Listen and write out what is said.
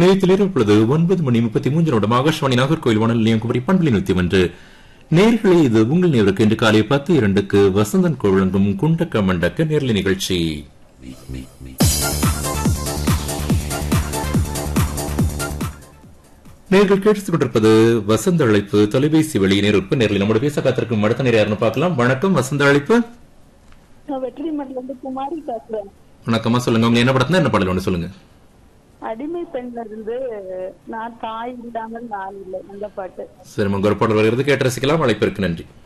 நேரத்தில் இப்பொழுது ஒன்பது மணி முப்பத்தி மூன்று நிமிடம் ஆகாஷ்வாணி நாகர்கோயில் வானல் நிலையம் குமரி பண்புலி நூத்தி ஒன்று நேர்களே இது உங்கள் நேருக்கு இன்று காலை பத்து இரண்டுக்கு வசந்தன் கோழங்கும் குண்டக்க மண்டக்க நேரலை நிகழ்ச்சி நேர்கள் கேட்டுக் கொண்டிருப்பது வசந்த அழைப்பு தொலைபேசி வழி நேருக்கு நேரில் நம்முடைய பேச காத்திருக்கும் அடுத்த நேரம் யாருன்னு பார்க்கலாம் வணக்கம் வசந்த அழைப்பு நான் வெற்றிமட்டில இருந்து குமாரி பேசுறேன் வணக்கமா சொல்லுங்க உங்க என்ன படத்துல என்ன பாடல் ஒன்று சொல்லுங்க அடிமை பெண்ல இருந்து நான் தாய் இல்லாமல் நான் இல்லை அந்த பாட்டு சரி உங்க ஒரு பாடல் வருகிறது கேட்டு ரசிக்கலாம் அழைப்பிற்கு நன்றி